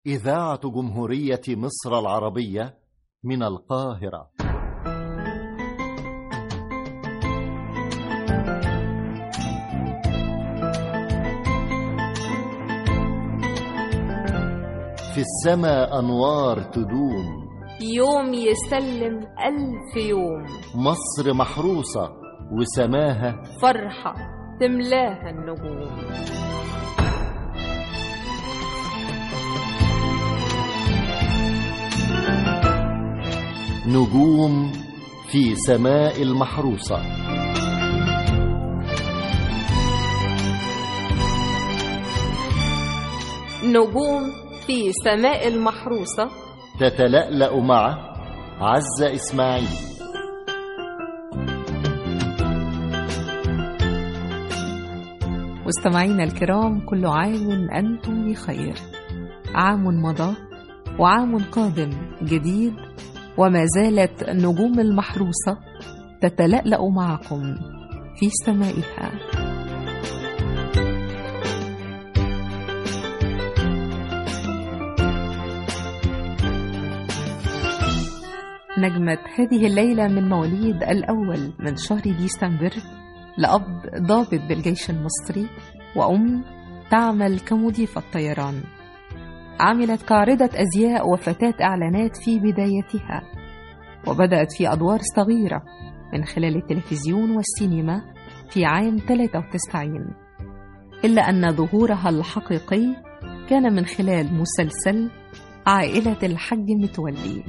إذاعة جمهورية مصر العربية من القاهرة في السماء أنوار تدوم يوم يسلم ألف يوم مصر محروسة وسماها فرحة تملاها النجوم نجوم في سماء المحروسة نجوم في سماء المحروسة تتلألأ مع عزة إسماعيل مستمعينا الكرام كل عام أنتم بخير عام مضى وعام قادم جديد وما زالت النجوم المحروسة تتلألأ معكم في سمائها نجمت هذه الليلة من مواليد الأول من شهر ديسمبر لأب ضابط بالجيش المصري وأم تعمل كمضيفة طيران عملت كعارضة أزياء وفتاة إعلانات في بدايتها وبدأت في أدوار صغيرة من خلال التلفزيون والسينما في عام 93 إلا أن ظهورها الحقيقي كان من خلال مسلسل عائلة الحج متولي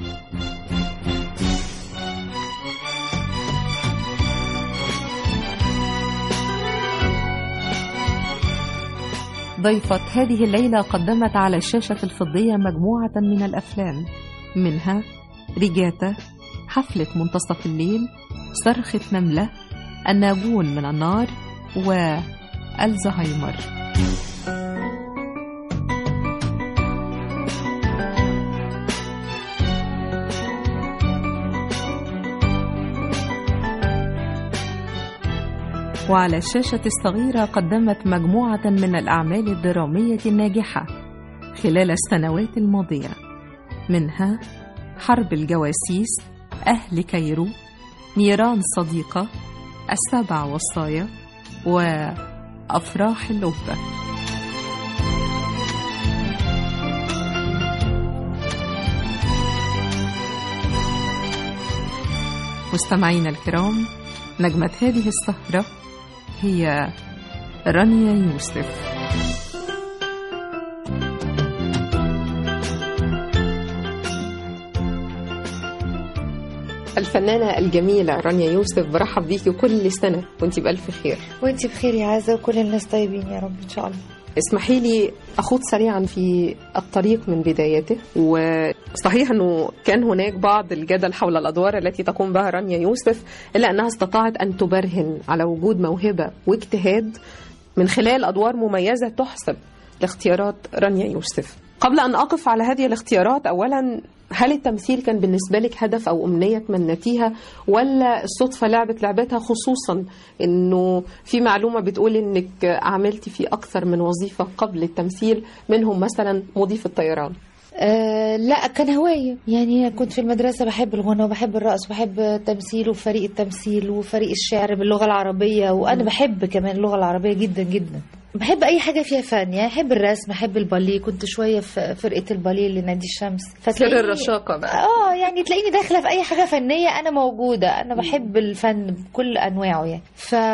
ضيفة هذه الليلة قدمت على الشاشة الفضية مجموعة من الأفلام منها ريجاتا حفلة منتصف الليل صرخة نملة الناجون من النار والزهايمر وعلى الشاشة الصغيرة قدمت مجموعة من الأعمال الدرامية الناجحة خلال السنوات الماضية منها حرب الجواسيس أهل كايرو نيران صديقة السبع وصايا وأفراح اللبة مستمعينا الكرام نجمة هذه السهرة هي رانيا يوسف الفنانة الجميلة رانيا يوسف برحب بيكي كل سنة وانت بألف خير وانتي بخير يا عزة وكل الناس طيبين يا رب ان شاء الله اسمحي لي أخوض سريعا في الطريق من بدايته وصحيح أنه كان هناك بعض الجدل حول الأدوار التي تقوم بها رانيا يوسف إلا أنها استطاعت أن تبرهن على وجود موهبة واجتهاد من خلال أدوار مميزة تحسب لاختيارات رانيا يوسف قبل أن أقف على هذه الاختيارات أولا هل التمثيل كان بالنسبة لك هدف أو أمنية تمنتيها ولا الصدفة لعبت لعبتها خصوصا أنه في معلومة بتقول أنك عملتي في أكثر من وظيفة قبل التمثيل منهم مثلا مضيف الطيران آه لا كان هواية يعني كنت في المدرسة بحب الغنى وبحب الرقص وبحب التمثيل وفريق التمثيل وفريق الشعر باللغة العربية وأنا بحب كمان اللغة العربية جدا جدا بحب اي حاجه فيها فن يعني احب الرسم احب الباليه كنت شويه في فرقه الباليه لنادي الشمس سر فتلاقيني- الرشاقة بقى اه يعني تلاقيني داخله في اي حاجه فنيه انا موجوده انا بحب الفن بكل انواعه يعني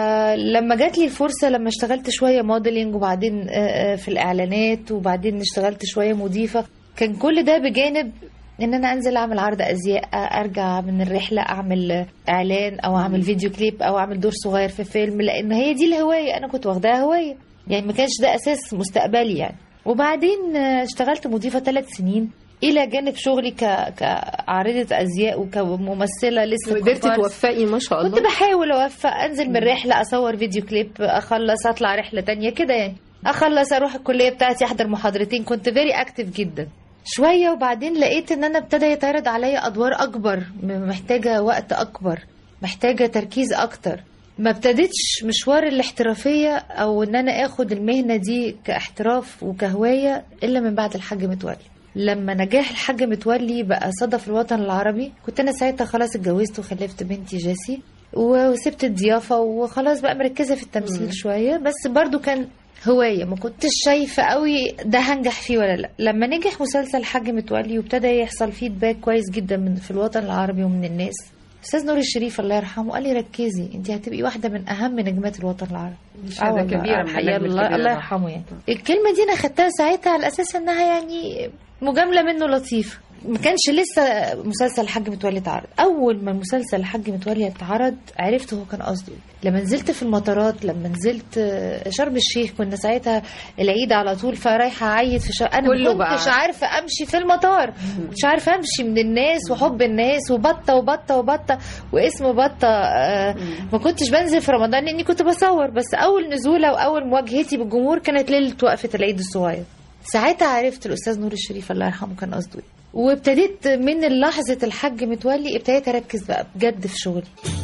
فلما جات لي الفرصه لما اشتغلت شويه موديلنج وبعدين آه، آه، في الاعلانات وبعدين اشتغلت شويه مضيفه كان كل ده بجانب ان انا انزل اعمل عرض ازياء آه، ارجع من الرحله اعمل اعلان او اعمل فيديو كليب او اعمل دور صغير في فيلم لان هي دي الهوايه انا كنت واخداها هوايه يعني ما كانش ده اساس مستقبلي يعني وبعدين آه، اشتغلت مضيفه ثلاث سنين الى جانب شغلي ك... كعارضه ازياء وكممثله لسه قدرتي كومبارس. توفقي ما شاء كنت الله بحاول اوفق انزل من رحله اصور فيديو كليب اخلص اطلع رحله تانية كده يعني اخلص اروح الكليه بتاعتي احضر محاضرتين كنت فيري اكتف جدا شويه وبعدين لقيت ان انا ابتدى يتعرض عليا ادوار اكبر م- محتاجه وقت اكبر محتاجه تركيز اكتر ما ابتدتش مشوار الاحترافيه او ان انا اخد المهنه دي كاحتراف وكهوايه الا من بعد الحاج متولي لما نجاح الحاج متولي بقى صدى في الوطن العربي كنت انا ساعتها خلاص اتجوزت وخلفت بنتي جيسي و- وسبت الضيافه وخلاص بقى مركزه في التمثيل شويه بس برضو كان هوايه ما كنتش شايفه قوي ده هنجح فيه ولا لا لما نجح مسلسل الحاج متولي وابتدى يحصل فيدباك كويس جدا من في الوطن العربي ومن الناس استاذ نور الشريف الله يرحمه قال لي ركزي انت هتبقي واحده من اهم نجمات الوطن العربي شهادة والله، كبيرة من الحقيقة النجم الله, الكبير الله ده. يرحمه يعني الكلمه دي انا خدتها ساعتها على اساس انها يعني مجامله منه لطيفه ما كانش لسه مسلسل الحاج متولي اتعرض اول ما مسلسل الحاج متولي اتعرض عرفت هو كان قصده إيه. لما نزلت في المطارات لما نزلت آه، شرم الشيخ كنا ساعتها العيد على طول فرايحه اعيد في شرم انا كله ما كنتش بقى. عارفه امشي في المطار مش عارفه امشي من الناس وحب الناس وبطه وبطه وبطه واسم بطه آه، ما كنتش بنزل في رمضان لاني كنت بصور بس اول نزوله واول مواجهتي بالجمهور كانت ليله وقفه العيد الصغير ساعتها عرفت الاستاذ نور الشريف الله يرحمه كان قصده ايه وابتديت من لحظه الحاج متولي ابتديت اركز بقى بجد في شغلي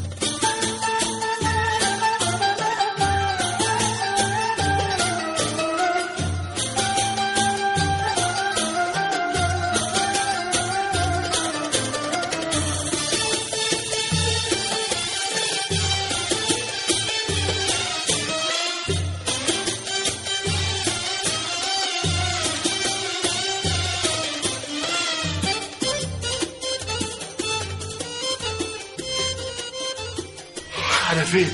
انا فين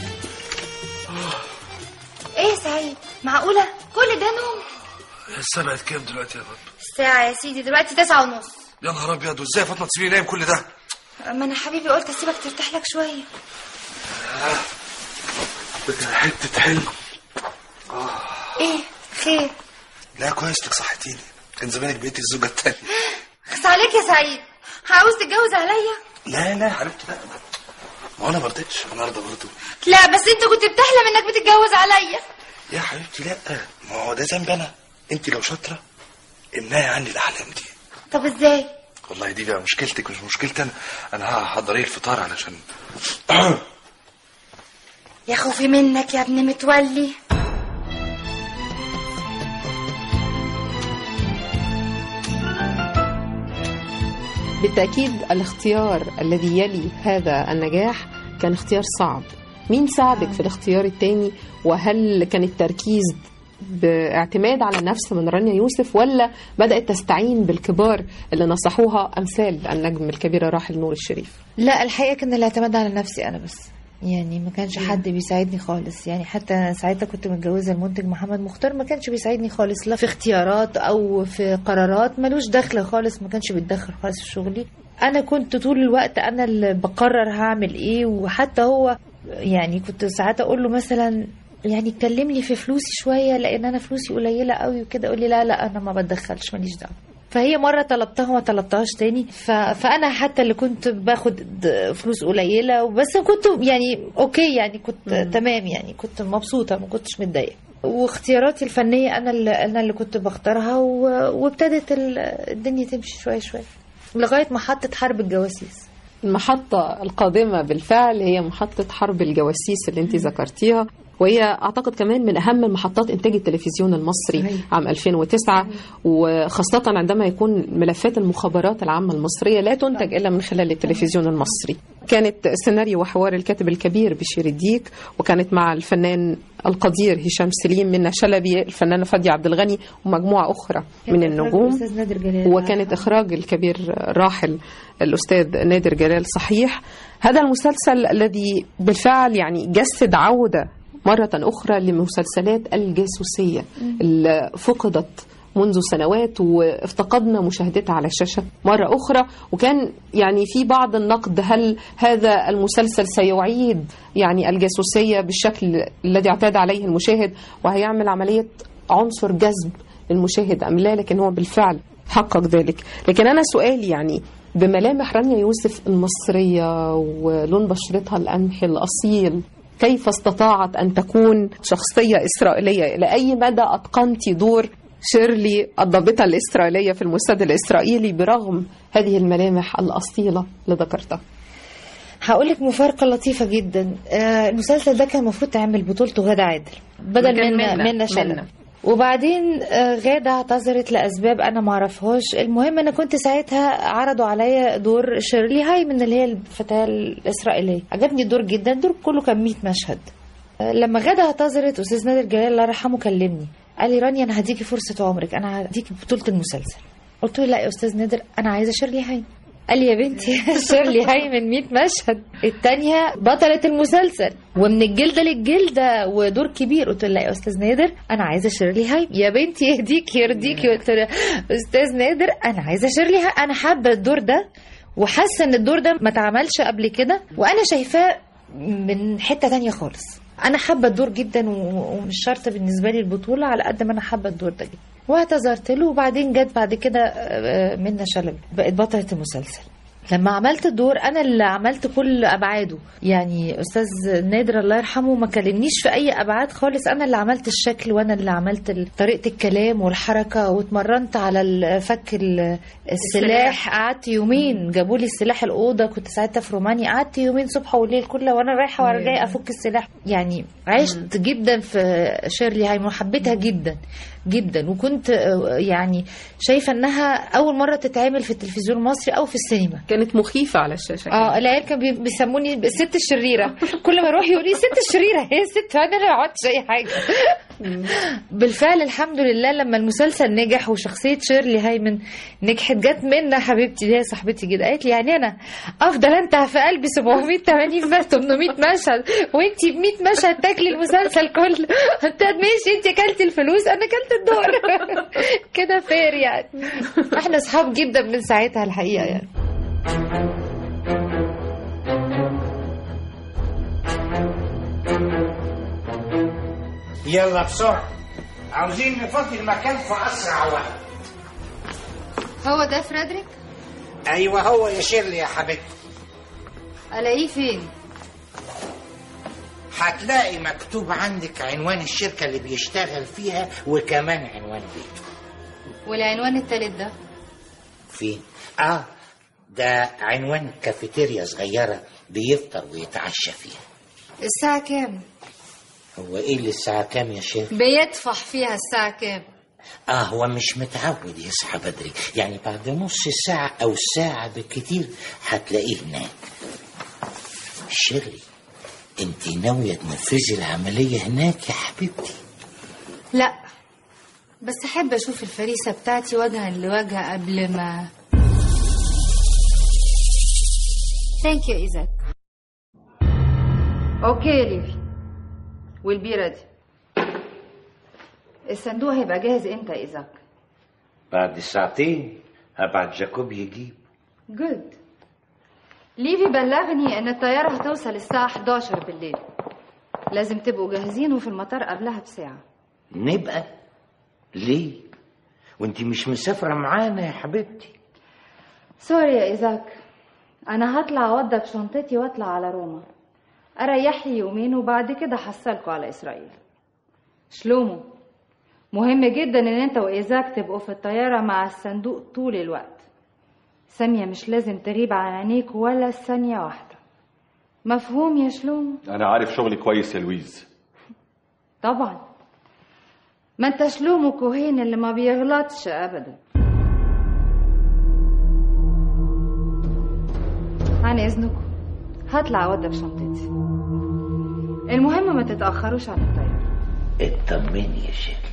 ايه يا سعيد معقولة كل ده نوم الساعه بقت كام دلوقتي يا فاطمه الساعة يا سيدي دلوقتي تسعة ونص يا نهار ابيض وازاي يا فاطمه تسيبيني نايم كل ده ما انا حبيبي قلت اسيبك ترتاح لك شوية ده كان حته حلم ايه خير لا كويس انك صحتيني كان زمانك بقيتي الزوجه التانية خس عليك يا سعيد عاوز تتجوز عليا لا لا يا حبيبتي لا ما انا ما رضيتش انا ارضى برضه لا بس انت كنت بتحلم انك بتتجوز عليا يا حبيبتي لا ما هو ده ذنب انا انت لو شاطره امنعي عني الاحلام دي طب ازاي والله دي بقى مشكلتك مش مشكلتي انا انا هحضر ايه الفطار علشان يا خوفي منك يا ابن متولي بالتأكيد الاختيار الذي يلي هذا النجاح كان اختيار صعب مين ساعدك في الاختيار التاني وهل كان التركيز باعتماد على النفس من رانيا يوسف ولا بدأت تستعين بالكبار اللي نصحوها أمثال النجم الكبير راحل نور الشريف لا الحقيقه كان الاعتماد على نفسي انا بس يعني ما كانش حد بيساعدني خالص يعني حتى أنا ساعتها كنت متجوزه المنتج محمد مختار ما كانش بيساعدني خالص لا في اختيارات او في قرارات ملوش دخل خالص ما كانش بيتدخل خالص في شغلي انا كنت طول الوقت انا اللي بقرر هعمل ايه وحتى هو يعني كنت ساعات اقول له مثلا يعني اتكلم لي في فلوسي شويه لان انا فلوسي قليله قوي وكده يقول لي لا لا انا ما بتدخلش ماليش دعوه فهي مرة طلبتها وما طلبتهاش تاني ف... فأنا حتى اللي كنت باخد د- فلوس قليلة بس كنت يعني أوكي يعني كنت تمام يعني كنت مبسوطة ما كنتش متضايقة واختياراتي الفنية أنا اللي أنا اللي كنت بختارها و... وابتدت ال- الدنيا تمشي شوية شوية لغاية محطة حرب الجواسيس المحطة القادمة بالفعل هي محطة حرب الجواسيس اللي انت ذكرتيها وهي اعتقد كمان من اهم محطات انتاج التلفزيون المصري صحيح. عام 2009 وخاصة عندما يكون ملفات المخابرات العامة المصرية لا تنتج الا من خلال التلفزيون المصري. كانت سيناريو وحوار الكاتب الكبير بشير الديك وكانت مع الفنان القدير هشام سليم منى شلبي الفنانة فادية عبد الغني ومجموعة أخرى من النجوم الأستاذ نادر جلال وكانت إخراج الكبير الراحل الأستاذ نادر جلال صحيح هذا المسلسل الذي بالفعل يعني جسد عودة مرة أخرى لمسلسلات الجاسوسية اللي فقدت منذ سنوات وافتقدنا مشاهدتها على الشاشة مرة أخرى وكان يعني في بعض النقد هل هذا المسلسل سيعيد يعني الجاسوسية بالشكل الذي اعتاد عليه المشاهد وهيعمل عملية عنصر جذب للمشاهد أم لا لكن هو بالفعل حقق ذلك لكن أنا سؤالي يعني بملامح رانيا يوسف المصرية ولون بشرتها القمحي الأصيل كيف استطاعت أن تكون شخصية إسرائيلية إلى أي مدى أتقنت دور شيرلي الضابطة الإسرائيلية في الموساد الإسرائيلي برغم هذه الملامح الأصيلة اللي ذكرتها هقول لك مفارقه لطيفه جدا آه المسلسل ده كان المفروض تعمل بطولته غادة عادل بدل كان من منة- منة شلبي منة. وبعدين آه، غادة اعتذرت لأسباب أنا معرفهاش المهم أنا كنت ساعتها عرضوا عليا دور شيرلي هايمن اللي هي الفتاة الإسرائيلية عجبني الدور جدا الدور كله كان 100 مشهد آه، لما غادة اعتذرت أستاذ نادر جلال الله يرحمه كلمني قال لي رانيا أنا هديكي فرصة عمرك أنا هديكي بطولة المسلسل قلت له لا يا أستاذ نادر أنا عايزة شيرلي هايمن قال لي يا بنتي شيرلي هايمن 100 مشهد التانية بطلة المسلسل ومن الجلدة للجلدة ودور كبير قلت له لا يا أستاذ نادر أنا عايزة شيرلي هايمن يا بنتي يهديك يرضيكي قلت له أستاذ نادر أنا عايزة شيرلي هايمن أنا حابة الدور ده وحاسة إن الدور ده ما اتعملش قبل كده وأنا شايفاه من حتة تانية خالص أنا حابة الدور جدا و- ومش شرط بالنسبة لي البطولة على قد ما أنا حابة الدور ده جدا واعتذرت له وبعدين جت بعد كده آه، منى شلبي بقت بطلة المسلسل لما عملت الدور انا اللي عملت كل ابعاده يعني استاذ نادر الله يرحمه ما كلمنيش في اي ابعاد خالص انا اللي عملت الشكل وانا اللي عملت ال- طريقه الكلام والحركه واتمرنت على ال- فك ال- السلاح قعدت يومين جابوا لي السلاح الاوضه كنت ساعتها في رومانيا قعدت يومين صبح وليل كله وانا رايحه وانا جايه افك السلاح يعني عشت جدا في شيرلي هايمن وحبيتها جدا جدا وكنت آه، يعني شايفه انها اول مره تتعمل في التلفزيون المصري او في السينما كانت مخيفة على الشاشة اه العيال كانوا بي- بيسموني الست الشريره كل ما اروح يقول لي الست الشريره هي الست انا ما عملتش اي حاجه بالفعل الحمد لله لما المسلسل نجح وشخصيه شيرلي هايمن نجحت جت منا حبيبتي دي هي صاحبتي جدا قالت لي يعني انا افضل انت في قلبي 700 80 مشهد 800 مشهد وانت ب 100 مشهد تاكلي المسلسل كله انت ماشي انت اكلتي الفلوس انا اكلت الدور كده فير يعني احنا اصحاب جدا من ساعتها الحقيقه يعني يلا بسرعة عاوزين نفضي المكان في أسرع وقت هو ده فريدريك أيوة هو يا شيرلي يا حبيبتي الاقيه فين هتلاقي مكتوب عندك عنوان الشركة اللي بيشتغل فيها وكمان عنوان بيته والعنوان التالت ده فين؟ آه ده عنوان كافيتيريا صغيرة بيفطر ويتعشى فيها الساعة كام هو ايه اللي الساعة كام يا شيخ؟ بيدفع فيها الساعة كام اه هو مش متعود يصحى بدري يعني بعد نص ساعة او ساعة بالكتير هتلاقيه هناك شيرلي انت ناوية تنفذي العملية هناك يا حبيبتي لا بس احب اشوف الفريسة بتاعتي وجها لوجه قبل ما ثانك يو ايزاك اوكي يا ليفي والبيرة دي الصندوق هيبقى جاهز امتى يا ايزاك بعد ساعتين هبعت جاكوب يجيب جود ليفي بلغني ان الطيارة هتوصل الساعة 11 بالليل لازم تبقوا جاهزين وفي المطار قبلها بساعة نبقى ليه وانت مش مسافرة معانا يا حبيبتي سوري يا ايزاك انا هطلع اوضب شنطتي واطلع على روما اريح لي يومين وبعد كده حصلكوا على اسرائيل شلومو مهم جدا ان انت وايزاك تبقوا في الطيارة مع الصندوق طول الوقت سامية مش لازم تغيب عن عينيك ولا ثانية واحدة مفهوم يا شلومو انا عارف شغلي كويس يا لويز طبعا ما انت شلومو كوهين اللي ما بيغلطش ابدا عن اذنكم هطلع اوضب شنطتي المهم ما تتاخروش على الطياره اطمني يا شيرلي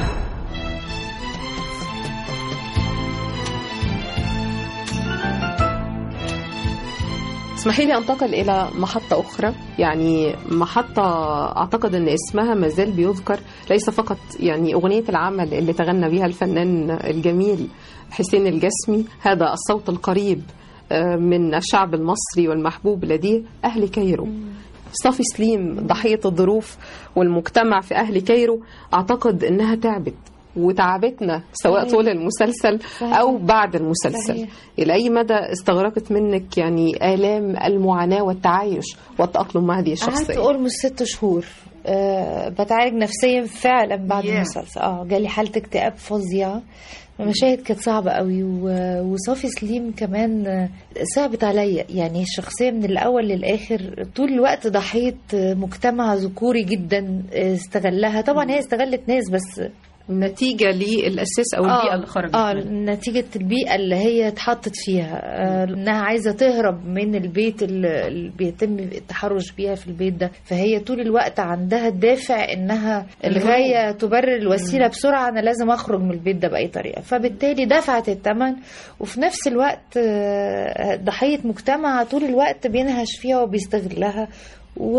اسمحي لي انتقل الى محطة اخرى يعني محطة اعتقد ان اسمها ما زال بيذكر ليس فقط يعني اغنية العمل اللي تغنى بها الفنان الجميل حسين الجسمي هذا الصوت القريب آه، من الشعب المصري والمحبوب لديه اهل كايرو صافي سليم ضحية الظروف والمجتمع في أهل كايرو أعتقد إنها تعبت وتعبتنا سواء صحيح. طول المسلسل صحيح. أو بعد المسلسل صحيح. إلى أي مدى استغرقت منك يعني آلام المعاناة والتعايش والتأقلم مع هذه قعدت الشخصية اولموست ست شهور أه بتعالج نفسيا فعلا بعد Yeah. المسلسل اه جالي حاله اكتئاب فظيعه المشاهد كانت صعبة قوي و- وصافي سليم كمان آه، صعبت عليا يعني الشخصية من الأول للآخر طول الوقت ضحية آه، مجتمع ذكوري جدا آه، استغلها طبعا هي استغلت ناس بس نتيجة للأساس أو البيئة اللي خرجت اه منها. نتيجة البيئة اللي هي اتحطت فيها آه انها عايزة تهرب من البيت اللي اللي بيتم التحرش بيها في البيت ده فهي طول الوقت عندها الدافع انها الغاية تبرر الوسيلة بسرعة انا لازم اخرج من البيت ده بأي طريقة فبالتالي دفعت الثمن وفي نفس الوقت آه، ضحية مجتمع طول الوقت بينهش فيها وبيستغلها و...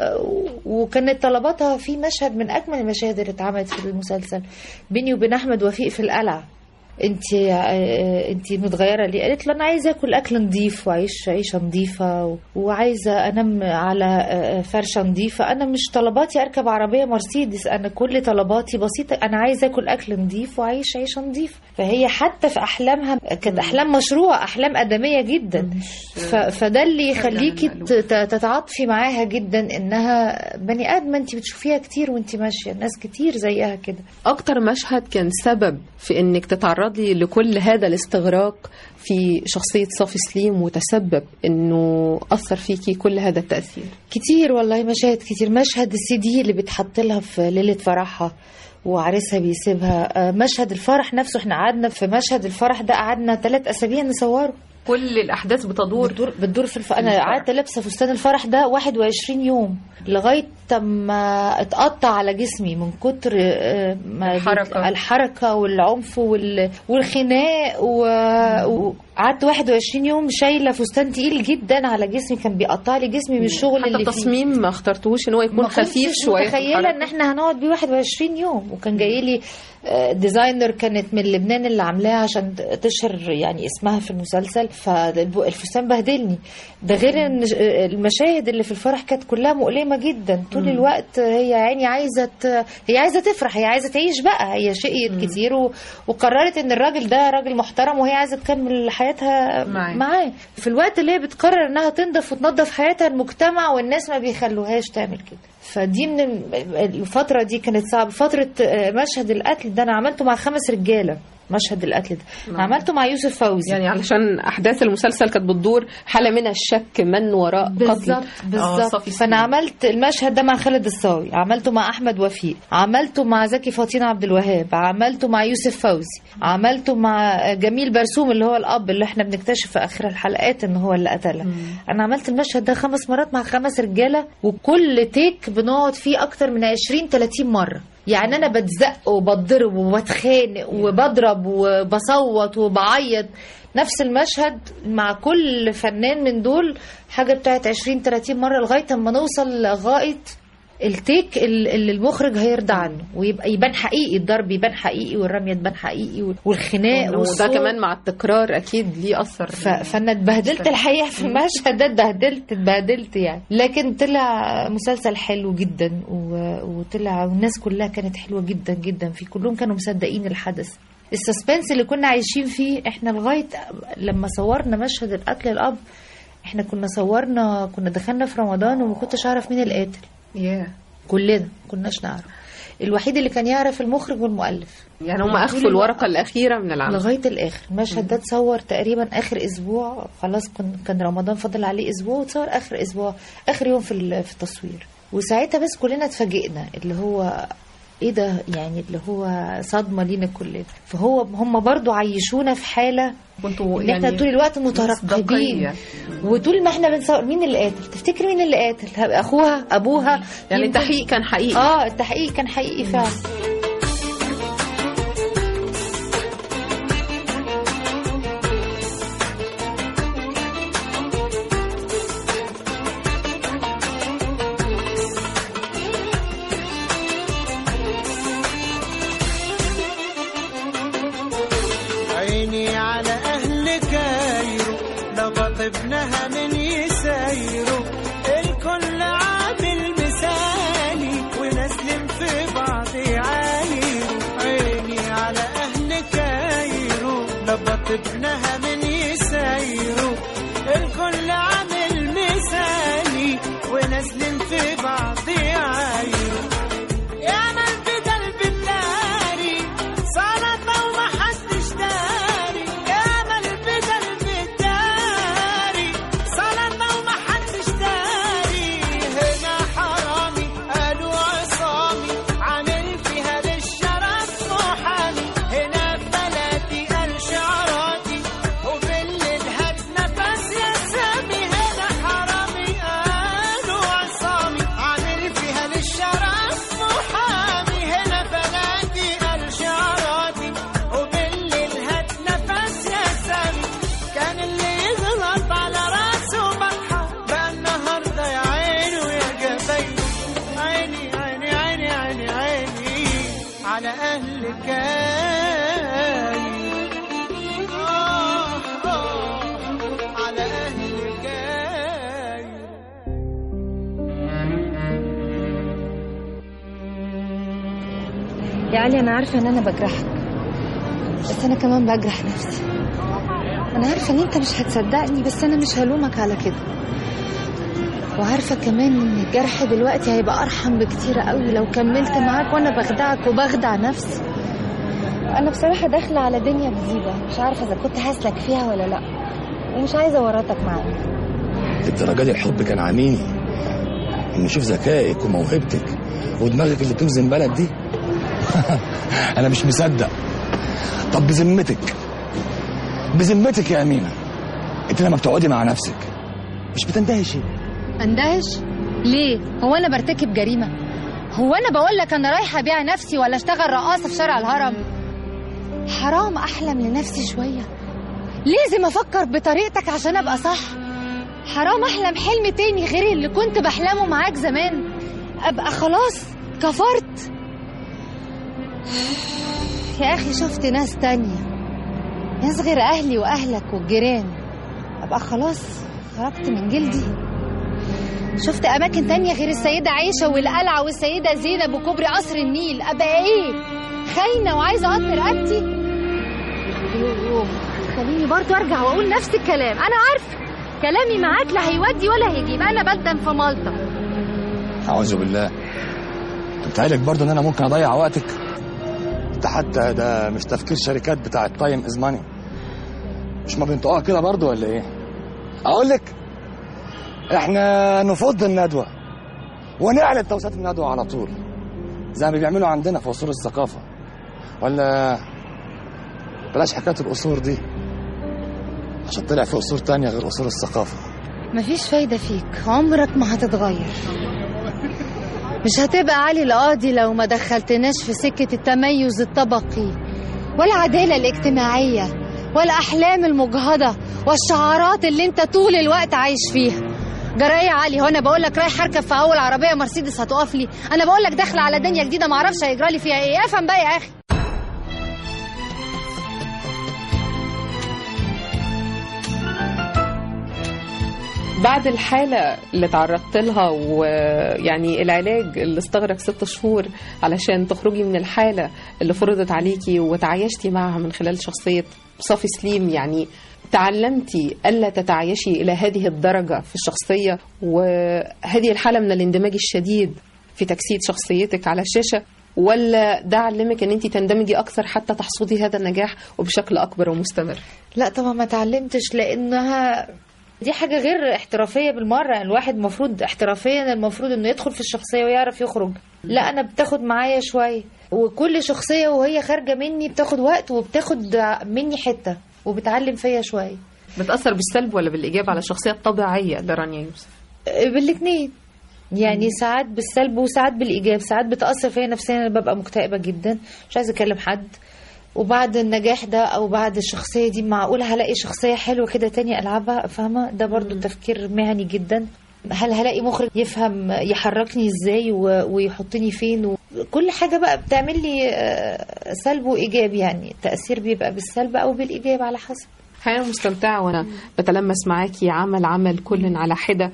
وكانت طلباتها في مشهد من اجمل المشاهد اللي اتعملت في المسلسل بيني وبين احمد وفيق في القلعه انت انت متغيره ليه قالت له انا عايزه اكل اكل نظيف واعيش عيشه نظيفه و- وعايزه انام على آه، فرشه نظيفه انا مش طلباتي اركب عربيه مرسيدس انا كل طلباتي بسيطه انا عايزه اكل اكل نظيف واعيش عيشه نظيفه فهي حتى في احلامها كانت احلام مشروعه احلام ادميه جدا ف... فده اللي يخليكي ت- ت- تتعاطفي معاها جدا انها بني ادمه انت بتشوفيها كتير وانت ماشيه ناس كتير زيها كده أكتر مشهد كان سبب في إنك تتعرضي لكل هذا الاستغراق في شخصية صافي سليم وتسبب إنه أثر فيكي كل هذا التأثير كتير والله مشاهد كتير مشهد السي دي اللي بتحط لها في ليله فرحها وعريسها بيسيبها آه، مشهد الفرح نفسه احنا قعدنا في مشهد الفرح ده قعدنا ثلاث اسابيع نصوره كل الأحداث بتدور بتدور, بتدور في الف... انا قعدت لابسه فستان الفرح ده 21 يوم لغايه ما اتقطع على جسمي من كتر آه، ما الحركة. الحركه والعنف وال... والخناق و- وقعدت 21 يوم شايله فستان تقيل جدا على جسمي كان بيقطع لي جسمي من الشغل حتى اللي فيه. التصميم ما اخترتوش إن هو يكون ما كنتش خفيف شوية في متخيله الحركة. ان احنا هنقعد بيه 21 يوم وكان جاي لي آه، ديزاينر كانت من لبنان اللي عاملاها عشان تشهر يعني اسمها في المسلسل فالفستان بهدلني ده غير ان ج- المشاهد اللي في الفرح كانت كلها مؤلمه جدا طول الوقت هي يعني عايزه ت- هي عايزه تفرح هي عايزه تعيش بقى هي شقيت كتير و... وقررت ان الراجل ده راجل محترم وهي عايزه تكمل حياتها معاه. معاه في الوقت اللي هي بتقرر انها تنضف وتنظف حياتها المجتمع والناس ما بيخلوهاش تعمل كده فدي من ال- الفترة دي كانت صعبة فترة آه، مشهد القتل ده أنا عملته مع خمس رجالة مشهد القتل ده عملته مع يوسف فوزي يعني علشان أحداث المسلسل كانت بتدور حالة من الشك من وراء قتل بالظبط آه، بالظبط صافي فانا سليم. عملت المشهد ده مع خالد الصاوي عملته مع احمد وفيق عملته مع زكي فاطين عبد الوهاب عملته مع يوسف فوزي عملته مع جميل برسوم اللي هو الاب اللي احنا بنكتشف في اخر الحلقات ان هو اللي قتله انا عملت المشهد ده خمس مرات مع خمس رجاله وكل تيك بنقعد فيه اكتر من 20 30 مره يعني انا بتزق وبتضرب وبتخانق وبضرب وبصوت وبعيط نفس المشهد مع كل فنان من دول حاجه بتاعت 20 30 مره لغايه اما نوصل لغايه التيك ال- اللي المخرج هيرضى عنه ويبقى يبان حقيقي الضرب يبان حقيقي والرميه تبان حقيقي والخناق وده والصوت. كمان مع التكرار أكيد ليه أثر ف... فانا اتبهدلت الحقيقه في المشهد ده اتبهدلت اتبهدلت يعني لكن طلع مسلسل حلو جدا و... وطلع والناس كلها كانت حلوه جدا جدا فيه كلهم كانوا مصدقين الحدث السسبنس اللي كنا عايشين فيه احنا لغايه لما صورنا مشهد القتل الاب احنا كنا صورنا كنا دخلنا في رمضان وما كنتش اعرف مين القاتل yeah. كلنا كناش نعرف الوحيد اللي كان يعرف المخرج والمؤلف يعني هم أخفوا الورقة الأخيرة من العمل لغايه الاخر المشهد ده اتصور تقريبا اخر اسبوع خلاص كان كان رمضان فاضل عليه اسبوع وتصور اخر اسبوع اخر يوم في ال- في التصوير وساعتها بس كلنا اتفاجئنا اللي هو ايه ده يعني اللي هو صدمه لينا كلنا فهو هم برضو عيشونا في حاله كنتوا ان احنا يعني طول الوقت مترقبين مصداقية. وطول ما احنا بنصور مين اللي قاتل تفتكر مين اللي قاتل اخوها ابوها يعني يمكن- التحقيق كان حقيقي اه التحقيق كان حقيقي فعلا عيني على أهل كايرو لبط ابنها من يسايرو الكل عامل مثالي ونسلم في بعض عايرو عيني على أهل كايرو لبط ابنها من يسايرو الكل عامل مثالي ونسلم في بعض عايرو يا من بدل بالناري سلطة وما حدش داري يا من بدل بالداري سلطة وما حدش داري هنا حرامي قالوا عصامي عامل فيها للشرف علي انا عارفه ان انا بجرحك بس انا كمان بجرح نفسي انا عارفه ان انت مش هتصدقني بس انا مش هلومك على كده وعارفه كمان ان الجرح دلوقتي هيبقى ارحم بكتير قوي لو كملت معاك وانا بخدعك وبخدع نفسي انا بصراحه داخله على دنيا جديده مش عارفه اذا كنت هسلك فيها ولا لا ومش عايزه ورطك معايا الدرجة دي الحب كان عميني إن شوف ذكائك وموهبتك ودماغك اللي بتوزن بلد دي أنا مش مصدق طب بذمتك بذمتك يا أمينة أنت لما بتقعدي مع نفسك مش بتندهشي اندهش ليه هو انا برتكب جريمه هو انا بقول لك انا رايحه ابيع نفسي ولا اشتغل رقاصه في شارع الهرم حرام احلم لنفسي شويه لازم افكر بطريقتك عشان ابقى صح حرام احلم حلم تاني غير اللي كنت بحلمه معاك زمان ابقى خلاص كفرت يا اخي شفت ناس تانية ناس غير اهلي واهلك والجيران ابقى خلاص خرجت من جلدي شفت اماكن تانية غير السيدة عائشة والقلعة والسيدة زينب وكوبري قصر النيل ابقى ايه خاينة وعايزة اقط رقبتي يوه خليني برضو ارجع واقول نفس الكلام انا عارفة كلامي معاك لا هيودي ولا هيجيب انا بلدن في مالطا أعوذ بالله أنت قايلك برضه إن أنا ممكن أضيع وقتك ده حتى ده مش تفكير شركات بتاع تايم از ماني مش ما بينطقوها كده برضه ولا إيه؟ أقول لك إحنا نفض الندوة ونعلن توسعات الندوة على طول زي ما بيعملوا عندنا في أصول الثقافة ولا بلاش حكاية الأصول دي عشان طلع في أصول تانية غير أصول الثقافة مفيش فايدة فيك عمرك ما هتتغير مش هتبقى علي القاضي لو ما دخلتناش في سكة التميز الطبقي ولا العدالة الاجتماعية والأحلام المجهضة والشعارات اللي انت طول الوقت عايش فيها جرايه يا علي هو انا بقول لك رايح اركب في اول عربيه مرسيدس هتقف لي انا بقول لك داخله على دنيا جديده ما اعرفش هيجرى لي فيها ايه افهم بقى يا اخي بعد الحالة اللي تعرضت لها ويعني العلاج اللي استغرق ست شهور علشان تخرجي من الحالة اللي فرضت عليكي وتعايشتي معها من خلال شخصية صافي سليم يعني تعلمتي ألا تتعايشي إلى هذه الدرجة في الشخصية وهذه الحالة من الاندماج الشديد في تجسيد شخصيتك على الشاشة ولا ده علمك ان انت تندمجي اكثر حتى تحصدي هذا النجاح وبشكل اكبر ومستمر لا طبعا ما اتعلمتش لانها دي حاجة غير احترافية بالمرة الواحد المفروض احترافيا المفروض انه يدخل في الشخصية ويعرف يخرج لا انا بتاخد معايا شوية وكل شخصية وهي خارجة مني بتاخد وقت وبتاخد مني حتة وبتعلم فيا شوية بتأثر بالسلب ولا بالإيجاب على الشخصية الطبيعية لرانيا يوسف بالاثنين يعني ساعات بالسلب وساعات بالايجاب ساعات بتاثر فيا نفسيا انا ببقى مكتئبه جدا مش عايزه اكلم حد وبعد النجاح ده او بعد الشخصيه دي معقول هلاقي شخصيه حلوه كده تانية العبها فاهمه ده برضو تفكير مهني جدا هل هلاقي مخرج يفهم يحركني ازاي و- ويحطني فين و- كل حاجه بقى بتعمل لي آه، سلب وايجاب يعني التاثير بيبقى بالسلب او بالايجاب على حسب حقيقة مستمتعة وأنا بتلمس معاكي عمل عمل كل على حدة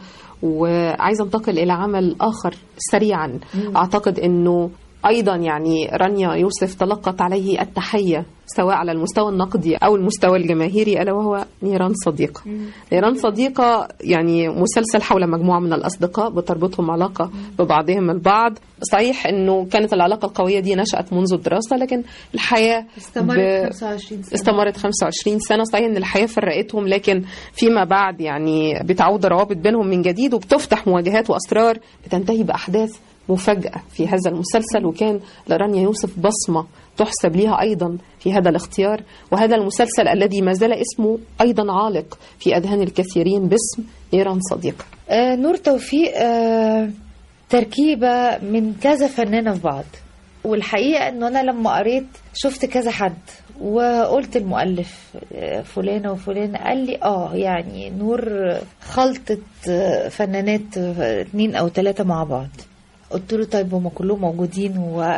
وعايزة انتقل إلى عمل آخر سريعا أعتقد أنه أيضا يعني رانيا يوسف تلقت عليه التحية سواء على المستوى النقدي أو المستوى الجماهيري ألا وهو نيران صديقة نيران صديقة يعني مسلسل حول مجموعة من الأصدقاء بتربطهم علاقة ببعضهم البعض صحيح أنه كانت العلاقة القوية دي نشأت منذ الدراسة لكن الحياة ب- 25 استمرت 25 سنة صحيح ان الحياة فرقتهم لكن فيما بعد يعني بتعود روابط بينهم من جديد وبتفتح مواجهات واسرار بتنتهي باحداث مفاجأة في هذا المسلسل وكان لرانيا يوسف بصمة تحسب ليها أيضا في هذا الاختيار وهذا المسلسل الذي ما زال اسمه أيضا عالق في أذهان الكثيرين باسم نيران صديقة آه نور توفيق آه تركيبة من كذا فنانة في بعض والحقيقة انه انا لما قريت شفت كذا حد وقلت المؤلف آه، فلانة وفلانة قال لي اه يعني نور خلطة آه، فنانات آه، اتنين او تلاتة مع بعض قلت له طيب هم كلهم موجودين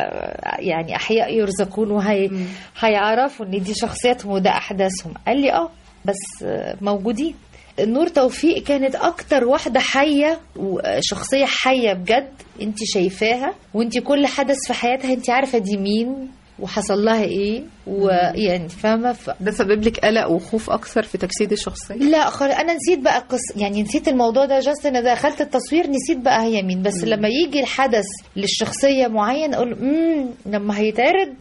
ويعني احياء يرزقون وهيعرفوا ان دي شخصياتهم وده احداثهم قال لي اه بس آه، موجودين نور توفيق كانت اكتر واحدة حية وشخصية حية بجد انت شايفاها وانت كل حدث في حياتها انت عارفة دي مين وحصل لها ايه ويعني فاهمه ف... ده سبب لك قلق وخوف اكثر في تجسيد الشخصيه لا خالص انا نسيت بقى القصه يعني نسيت الموضوع ده جاست انا دخلت التصوير نسيت بقى هي مين بس لما يجي الحدث للشخصيه معين اقول امم لما هيتعرض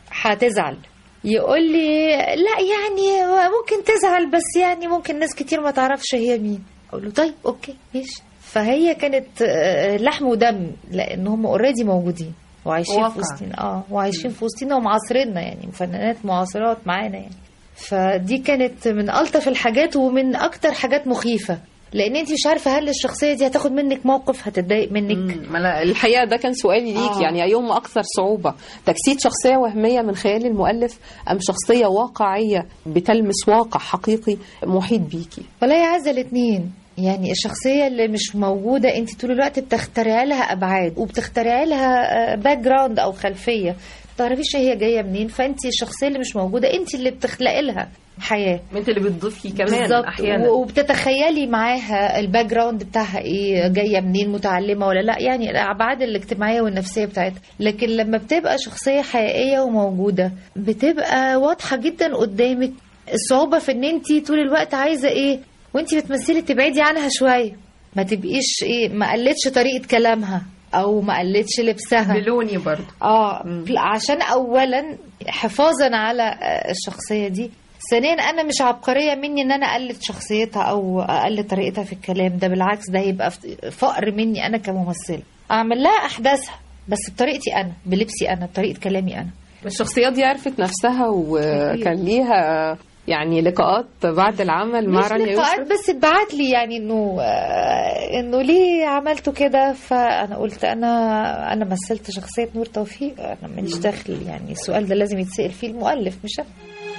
هتزعل يقول لي لا يعني ممكن تزعل بس يعني ممكن ناس كتير ما تعرفش هي مين اقول له طيب اوكي ماشي فهي كانت آه، لحم ودم لان هم اوريدي موجودين وعايشين واقع. في وسطنا اه وعايشين في وسطنا ومعاصريننا يعني فنانات معاصرات معانا يعني فدي كانت من الطف الحاجات ومن اكتر حاجات مخيفه لان انت مش عارفه هل الشخصيه دي هتاخد منك موقف هتتضايق منك ما أنا الحقيقه ده كان سؤالي ليك آه. يعني ايهما اكثر صعوبه تجسيد شخصيه وهميه من خيال المؤلف ام شخصيه واقعيه بتلمس واقع حقيقي محيط بيكي ولا هي عايزه الاثنين يعني الشخصيه اللي مش موجوده انت طول الوقت بتخترعي لها ابعاد وبتخترعي لها باك جراوند او خلفيه ما تعرفيش هي جايه منين فانت الشخصيه اللي مش موجوده انت اللي بتخلقي لها حياه انت اللي بتضيفي كمان بالظبط احيانا و- وبتتخيلي معاها الباك جراوند بتاعها ايه جايه منين متعلمه ولا لا يعني الابعاد الاجتماعيه والنفسيه بتاعتها لكن لما بتبقى شخصيه حقيقيه وموجوده بتبقى واضحه جدا قدامك الصعوبه في ان انت طول الوقت عايزه ايه وانت بتمثلي تبعدي عنها شويه ما تبقيش ايه ما قلتش طريقه كلامها او ما قلتش لبسها بلوني برضه اه عشان اولا حفاظا على آه، الشخصيه دي ثانيا انا مش عبقريه مني ان انا اقلد شخصيتها او اقلد طريقتها في الكلام ده بالعكس ده يبقى فقر مني انا كممثله اعمل لها احداثها بس بطريقتي انا بلبسي انا بطريقه كلامي انا الشخصيات دي عرفت نفسها وكان ليها يعني لقاءات بعد العمل مع مش رانيا لقاءات يوسف بس اتبعت لي يعني انه آه، انه ليه عملتوا كده فانا قلت انا انا مثلت شخصيه نور توفيق انا ماليش دخل يعني السؤال ده لازم يتسال فيه المؤلف مش انا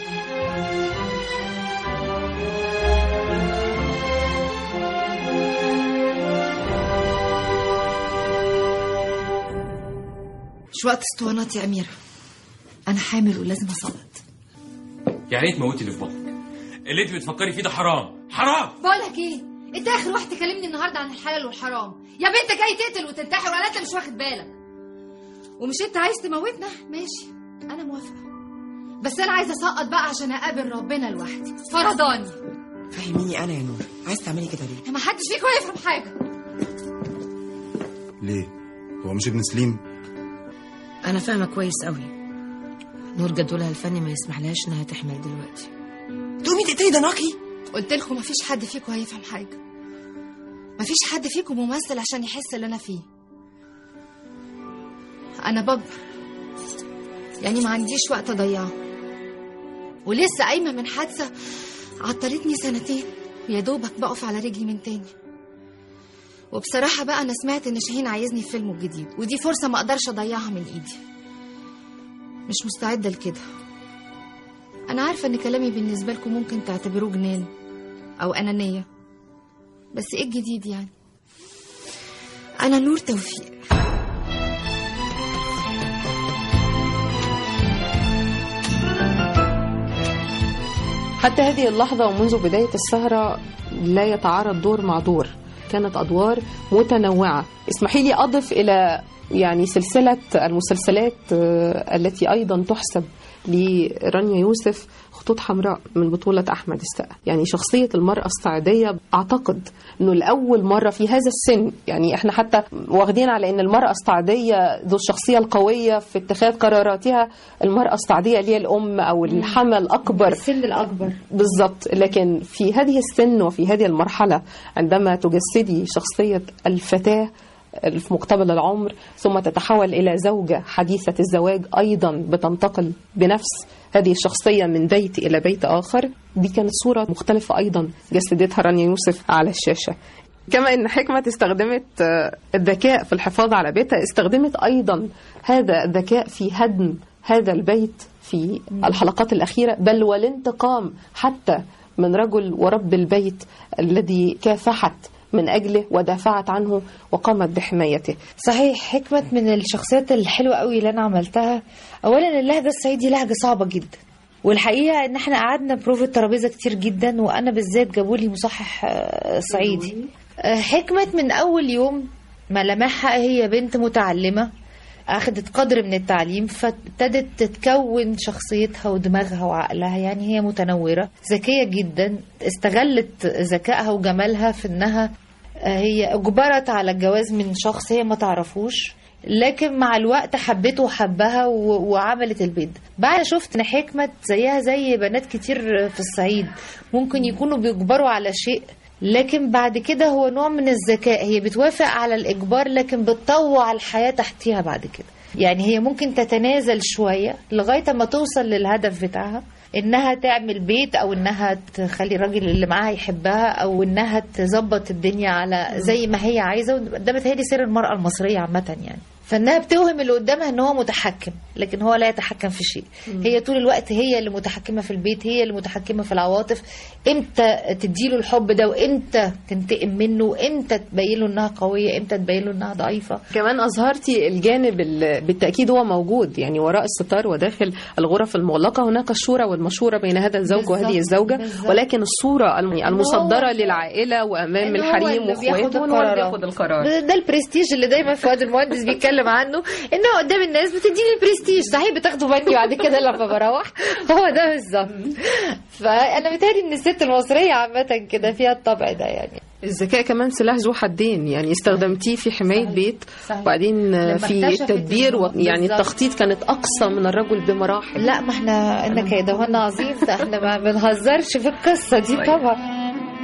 مش وقت اسطوانات يا أميرة أنا حامل ولازم أسقط يعني ايه تموتي اللي في بطنك اللي انت بتفكري فيه ده حرام حرام بقولك ايه انت اخر واحد تكلمني النهارده عن الحلال والحرام يا بنت جاي تقتل وتنتحر ولا انت مش واخد بالك ومش انت عايز تموتنا ماشي انا موافقه بس انا عايزه اسقط بقى عشان اقابل ربنا لوحدي فرضاني فهميني انا يا نور عايز تعملي كده ليه ما حدش فيكم يفهم حاجه ليه هو مش ابن سليم أنا فاهمة كويس قوي نور جدولها الفني ما يسمحلهاش إنها تحمل دلوقتي تقومي تقتلي ضناكي قلت لكم مفيش حد فيكم هيفهم حاجه مفيش حد فيكم ممثل عشان يحس اللي انا فيه انا بكبر يعني ما عنديش وقت اضيعه ولسه قايمه من حادثه عطلتني سنتين يا دوبك بقف على رجلي من تاني وبصراحه بقى انا سمعت ان شاهين عايزني في فيلمه الجديد ودي فرصه ما اقدرش اضيعها من ايدي مش مستعده لكده أنا عارفة إن كلامي بالنسبة لكم ممكن تعتبروه جنان أو أنانية بس إيه الجديد يعني؟ أنا نور توفيق حتى هذه اللحظة ومنذ بداية السهرة لا يتعارض دور مع دور كانت أدوار متنوعة اسمحي لي أضف إلى يعني سلسلة المسلسلات آه، التي أيضا تحسب لرانيا يوسف خطوط حمراء من بطولة أحمد السقا يعني شخصية المرأة الصعيدية أعتقد أنه لأول مرة في هذا السن يعني إحنا حتى واخدين على أن المرأة الصعيدية ذو الشخصية القوية في اتخاذ قراراتها المرأة الصعيدية اللي هي الأم أو الحمل الأكبر السن الأكبر بالضبط لكن في هذه السن وفي هذه المرحلة عندما تجسدي شخصية الفتاة في مقتبل العمر ثم تتحول إلى زوجة حديثة الزواج أيضا بتنتقل بنفس هذه الشخصية من بيت إلى بيت آخر دي كانت صورة مختلفة أيضا جسدتها رانيا يوسف على الشاشة كما ان حكمة استخدمت آه، الذكاء في الحفاظ على بيتها استخدمت ايضا هذا الذكاء في هدم هذا البيت في الحلقات الاخيره بل والانتقام حتى من رجل ورب البيت الذي كافحت من اجله ودافعت عنه وقامت بحمايته صحيح حكمة من الشخصيات الحلوة قوي اللي أنا عملتها أولا اللهجة الصعيدي لهجة صعبة جدا والحقيقة إن إحنا قعدنا بروفة ترابيزة كتير جدا وأنا بالذات جابوا لي مصحح آه، صعيدي آه، حكمة من أول يوم ملامحها هي بنت متعلمة أخدت قدر من التعليم فابتدت تتكون شخصيتها ودماغها وعقلها يعني هي متنورة ذكية جدا استغلت ذكائها وجمالها في إنها آه، هي اجبرت على الجواز من شخص هي ما تعرفوش لكن مع الوقت حبته وحبها و- وعملت البيت بعد شفت ان حكمة زيها زي بنات كتير في الصعيد ممكن يكونوا بيجبروا على شيء لكن بعد كده هو نوع من الذكاء هي بتوافق على الإجبار لكن بتطوع الحياة تحتيها بعد كده يعني هي ممكن تتنازل شوية لغاية ما توصل للهدف بتاعها انها تعمل بيت او انها تخلي الراجل اللي معاها يحبها او انها تظبط الدنيا على زي ما هي عايزه وده متهيألي سر المراه المصريه عامه يعني فانها بتوهم اللي قدامها ان هو متحكم لكن هو لا يتحكم في شيء هي طول الوقت هي اللي متحكمه في البيت هي اللي متحكمه في العواطف امتى تديله الحب ده وامتى تنتقم منه وامتى تبين له انها قويه امتى تبين له انها ضعيفه كمان أظهرتي الجانب ال- بالتأكيد هو موجود يعني وراء الستار وداخل الغرف المغلقة هناك الشورى والمشورة بين هذا الزوج بالظبط، وهذه الزوجة بالظبط. ولكن الصورة الم- المصدرة هو- للعائلة وأمام إن هو الحريم اللي بياخد وإخواته وإن هو اللي القرارات. بياخد القرار ده البرستيج اللي دايما فؤاد المهندس بيتكلم عنه انها قدام الناس بتديني البرستيج صحيح بتاخده مني بعد كده لما بروح هو ده بالظبط فانا متهيألي ان الست المصريه عامه كده فيها الطبع ده يعني الذكاء كمان سلاح ذو حدين يعني استخدمتيه في حماية بيت صحيح. وبعدين لما في اكتشفت التدبير إنه- و... يعني بالظبط. التخطيط كانت أقصى من الرجل بمراحل لا ما احنا انك يا دهان عظيم ده احنا ما بنهزرش في القصه دي طبعا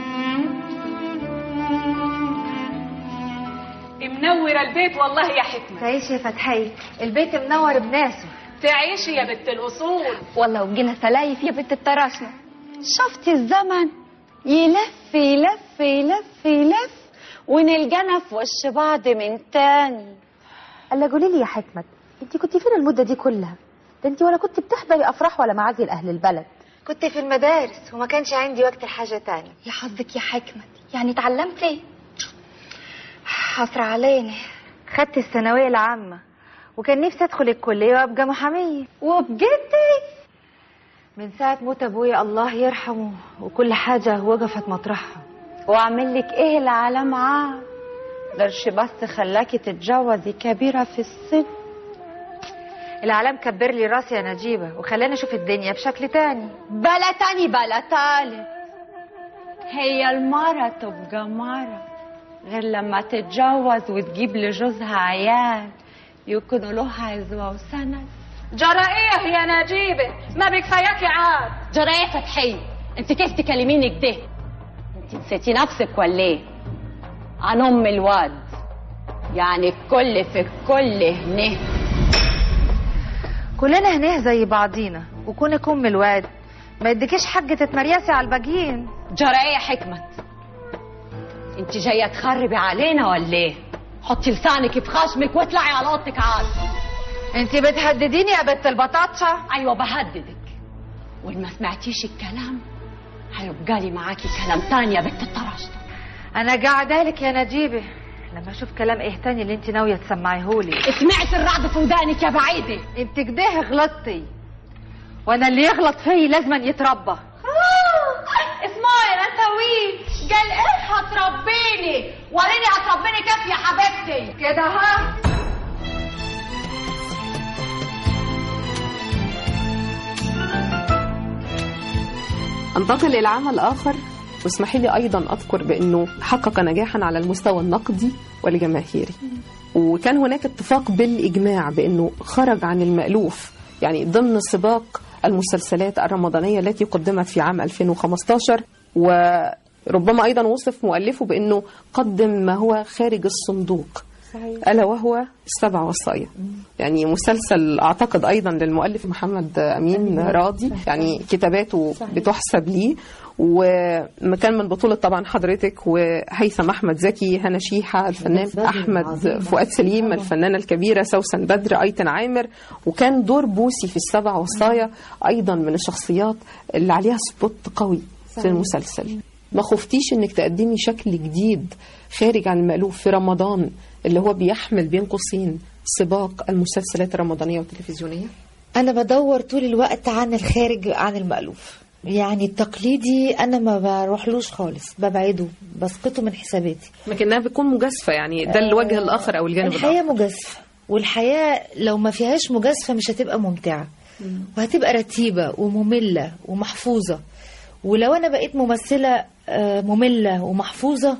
منورة البيت والله يا حكمة تعيشي يا فتحية البيت منور بناسه تعيشي يا بنت الأصول والله وجينا سلايف يا بنت الطراشنة شفتي الزمن يلف يلف يلف يلف ونلقانا في وش بعض من تاني الا قولي لي يا حكمت انت كنت فين المده دي كلها ده انت ولا كنت بتحضري افراح ولا معازي لاهل البلد كنت في المدارس وما كانش عندي وقت لحاجة تانية يا حظك يا حكمة يعني اتعلمتي حصر علينا خدت الثانوية العامة وكان نفسي ادخل الكلية وابقى محامية وبجدي من ساعة موت ابويا الله يرحمه وكل حاجة وقفت مطرحها واعمل لك ايه العالم عاد درش بس خلاكي تتجوزي كبيرة في السن العالم كبر لي راسي يا نجيبة وخلاني اشوف الدنيا بشكل تاني بلا تاني بلا تالت هي المرة تبقى مرة غير لما تتجوز وتجيب لجوزها عيال يكونوا لها عزوة وسند جرى ايه يا نجيبة ما بكفاياكي عاد جرى ايه فتحية انت كيف تكلميني كده انت نسيتي نفسك ولا ايه عن ام الواد يعني الكل في الكل هنا كلنا هنيه زي بعضينا وكونك ام الواد ما يديكيش حق تتمريسي على الباقيين جرى ايه يا حكمت انت جايه تخربي علينا ولا ايه حطي لسانك في خشمك واطلعي على اوضتك عاد انت بتهدديني يا بنت البطاطشه ايوه بهددك وان ما سمعتيش الكلام هيبقى لي معاكي كلام تاني يا بنت الطرشة انا قاعده لك يا نجيبه لما اشوف كلام ايه تاني اللي انت ناويه تسمعيهولي سمعت الرعد في ودانك يا بعيده انت كده غلطتي وانا اللي يغلط فيي لازما يتربى اسمعي يا نتاويل قال ايه هتربيني وريني هتربيني كيف يا حبيبتي كده ها انتقل إلى عمل آخر واسمحي لي أيضا أذكر بأنه حقق نجاحا على المستوى النقدي والجماهيري وكان هناك اتفاق بالإجماع بأنه خرج عن المألوف يعني ضمن سباق المسلسلات الرمضانية التي قدمت في عام 2015 وربما أيضا وصف مؤلفه بأنه قدم ما هو خارج الصندوق ألا وهو السبع وصايا يعني مسلسل أعتقد أيضا للمؤلف محمد أمين راضي يعني كتاباته بتحسب ليه وكان من بطولة طبعا حضرتك وهيثم أحمد زكي هنا شيحة الفنان أحمد فؤاد سليم الفنانة الكبيرة سوسن بدر أيتن عامر وكان دور بوسي في السبع وصايا أيضا من الشخصيات اللي عليها سبوت قوي في صحيح. المسلسل ما خفتيش انك تقدمي شكل جديد خارج عن المألوف في رمضان اللي هو بيحمل بين قوسين سباق المسلسلات الرمضانية والتلفزيونية انا بدور طول الوقت عن الخارج عن المألوف يعني التقليدي انا ما بروحلوش خالص ببعده بسقطه من حساباتي لكنها بتكون مجازفة يعني ده الوجه الآخر أو الجانب الحقيقه الآخر مجازفه والحياه لو ما فيهاش مجازفه مش هتبقى ممتعه وهتبقى رتيبه وممله ومحفوظه ولو انا بقيت ممثله آه، ممله ومحفوظه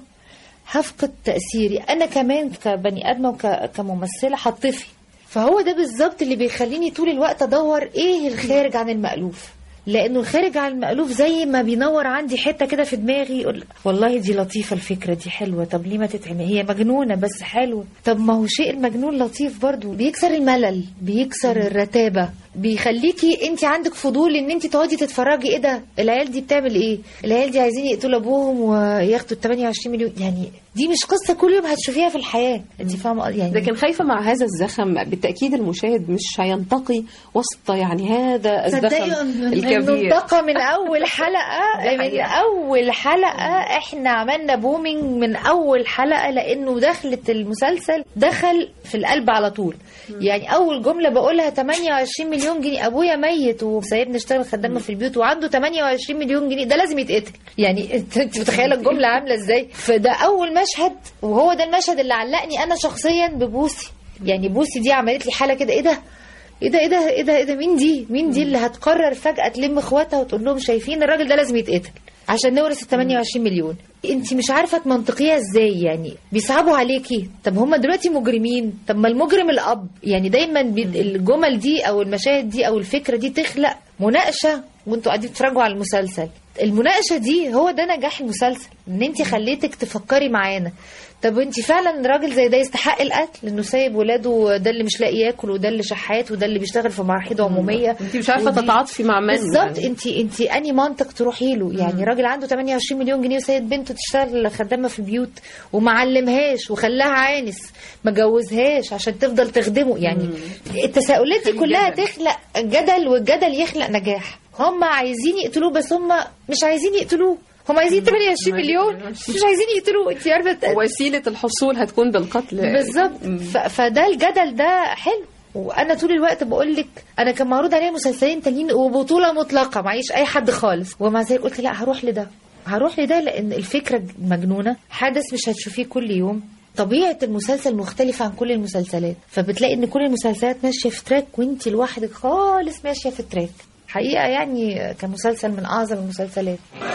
هفقد تاثيري انا كمان كبني ادمه وكممثله هطفي فهو ده بالظبط اللي بيخليني طول الوقت ادور ايه الخارج عن المألوف لانه الخارج عن المألوف زي ما بينور عندي حته كده في دماغي يقول والله دي لطيفه الفكره دي حلوه طب ليه ما تتعمل هي مجنونه بس حلوه طب ما هو شيء المجنون لطيف برضو بيكسر الملل بيكسر الرتابه بيخليكي انت عندك فضول ان انت تقعدي تتفرجي ايه ده العيال دي بتعمل ايه العيال دي عايزين يقتلوا ابوهم وياخدوا ال 28 مليون يعني دي مش قصه كل يوم هتشوفيها في الحياه انت فاهمه يعني لكن خايفه مع هذا الزخم بالتاكيد المشاهد مش هينتقي وسط يعني هذا الزخم صدقي الكبير منطقه من اول حلقه من اول حلقه احنا عملنا بومينج من اول حلقه لانه دخلت المسلسل دخل في القلب على طول يعني اول جمله بقولها 28 مليون جنيه ابويا ميت وسايبني اشتغل خدامه في البيوت وعنده 28 مليون جنيه ده لازم يتقتل يعني انت انت متخيله الجمله عامله ازاي فده اول مشهد وهو ده المشهد اللي علقني انا شخصيا ببوسي يعني بوسي دي عملت لي حاله كده ايه ده ايه ده ايه ده ايه ده ايه ده مين دي مين دي اللي هتقرر فجاه تلم اخواتها وتقول لهم شايفين الراجل ده لازم يتقتل عشان نورث ال 28 مليون انت مش عارفه تمنطقيها ازاي يعني بيصعبوا عليكي طب هم دلوقتي مجرمين طب ما المجرم الاب يعني دايما بي- الجمل دي او المشاهد دي او الفكره دي تخلق مناقشه وانتوا قاعدين تتفرجوا على المسلسل المناقشه دي هو ده نجاح المسلسل ان انت خليتك تفكري معانا طب انت فعلا راجل زي ده يستحق القتل انه سايب ولاده ده اللي مش لاقي ياكل وده اللي شحات وده اللي بيشتغل في مراحيض عموميه انت مش عارفه ودي- تتعاطفي مع من بالظبط يعني. انت انت اني منطق تروحي له يعني راجل عنده 28 مليون جنيه وسايب بنته تشتغل خدامه في البيوت وما علمهاش وخلاها عانس ما جوزهاش عشان تفضل تخدمه يعني التساؤلات دي كلها تخلق جدل والجدل يخلق نجاح هم عايزين يقتلوه بس هم مش عايزين يقتلوه هم عايزين 28 مليون مش عايزين يقتلوه انت عارفه وسيله الحصول هتكون بالقتل بالظبط ف- فده الجدل ده حلو وانا طول الوقت بقول لك انا كان معروض عليا مسلسلين تانيين وبطوله مطلقه معيش اي حد خالص ومع ذلك قلت لا هروح لده هروح لده لان الفكره مجنونه حدث مش هتشوفيه كل يوم طبيعة المسلسل مختلفة عن كل المسلسلات فبتلاقي ان كل المسلسلات ماشية في تراك وانت لوحدك خالص ماشية في التراك حقيقة يعني كان مسلسل من أعظم المسلسلات